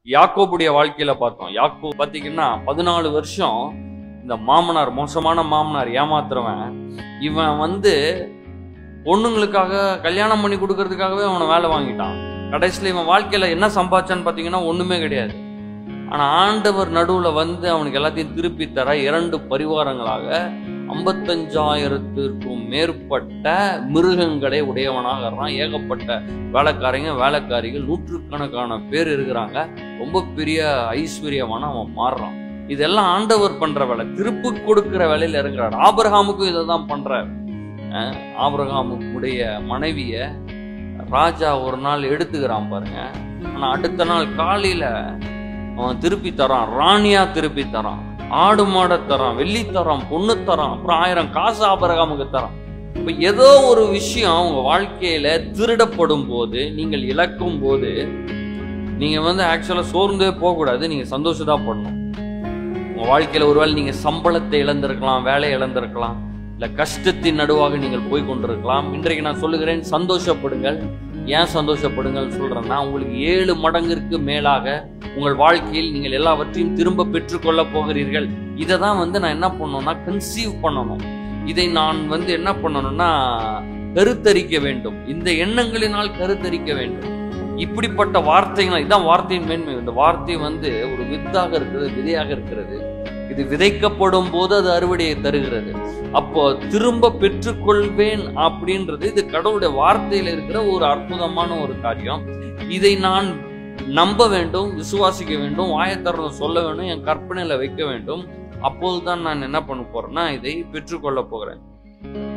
யாக்கோபுடைய வாழ்க்கையில பார்த்தோம் யாக்கோ பாத்தீங்கன்னா பதினாலு வருஷம் இந்த மாமனார் மோசமான மாமனார் ஏமாத்துறவன் இவன் வந்து பொண்ணுங்களுக்காக கல்யாணம் பண்ணி கொடுக்கறதுக்காகவே அவனை வேலை வாங்கிட்டான் கடைசியில் இவன் வாழ்க்கையில என்ன சம்பாதிச்சான்னு பார்த்தீங்கன்னா ஒண்ணுமே கிடையாது ஆனா ஆண்டவர் நடுவுல வந்து அவனுக்கு எல்லாத்தையும் திருப்பி தர இரண்டு பரிவாரங்களாக ஐம்பத்தஞ்சாயிரத்திற்கும் மேற்பட்ட மிருகங்களை உடையவனாக இருக்கான் ஏகப்பட்ட வேலைக்காரங்க வேலைக்காரிகள் நூற்றுக்கணக்கான பேர் இருக்கிறாங்க ரொம்ப பெரிய ஐஸ்வர்யமான அவன் மாறுறான் இதெல்லாம் ஆண்டவர் பண்ற வேலை திருப்பு கொடுக்கிற வேலையில இறங்குறார் ஆபிரகாமுக்கும் இதை தான் பண்றார் அஹ் ஆபிரகாமுடைய மனைவிய ராஜா ஒரு நாள் எடுத்துக்கிறான் பாருங்க ஆனா அடுத்த நாள் காலையில அவன் திருப்பி தரான் ராணியா திருப்பி தரான் ஆடு மாடை தரான் வெள்ளி தரான் பொண்ணு தரான் அப்புறம் ஆயிரம் காசு ஆபரகாமுக்கு தரான் இப்ப ஏதோ ஒரு விஷயம் உங்க வாழ்க்கையில திருடப்படும் போது நீங்கள் இழக்கும் போது நீங்க வந்து ஆக்சுவலா சோர்ந்தே போகக்கூடாது நீங்க சந்தோஷதா பண்ணணும் உங்க வாழ்க்கையில ஒருவேளை நீங்க சம்பளத்தை இழந்திருக்கலாம் வேலை இழந்திருக்கலாம் இல்ல கஷ்டத்தின் நடுவாக நீங்கள் போய் கொண்டிருக்கலாம் இன்றைக்கு நான் சொல்லுகிறேன் சந்தோஷப்படுங்கள் ஏன் சந்தோஷப்படுங்கள் சொல்றேன்னா உங்களுக்கு ஏழு மடங்கிற்கு மேலாக உங்கள் வாழ்க்கையில் நீங்கள் எல்லாவற்றையும் திரும்ப பெற்றுக்கொள்ள போகிறீர்கள் இதை தான் வந்து நான் என்ன பண்ணணும்னா கன்சீவ் பண்ணணும் இதை நான் வந்து என்ன பண்ணணும்னா கருத்தரிக்க வேண்டும் இந்த எண்ணங்களினால் கருத்தரிக்க வேண்டும் இப்படிப்பட்ட வார்த்தைகள் இதான் வார்த்தையின் மேன்மை இந்த வார்த்தை வந்து ஒரு வித்தாக இருக்கிறது விதையாக இருக்கிறது இது விதைக்கப்படும் போது அது அறுவடையை தருகிறது அப்போ திரும்ப பெற்றுக்கொள்வேன் அப்படின்றது இது கடவுளுடைய வார்த்தையில இருக்கிற ஒரு அற்புதமான ஒரு காரியம் இதை நான் நம்ப வேண்டும் விசுவாசிக்க வேண்டும் வாயத்தரம் சொல்ல வேண்டும் என் கற்பனையில வைக்க வேண்டும் அப்போதுதான் நான் என்ன பண்ண போறேன்னா இதை பெற்றுக்கொள்ள போகிறேன்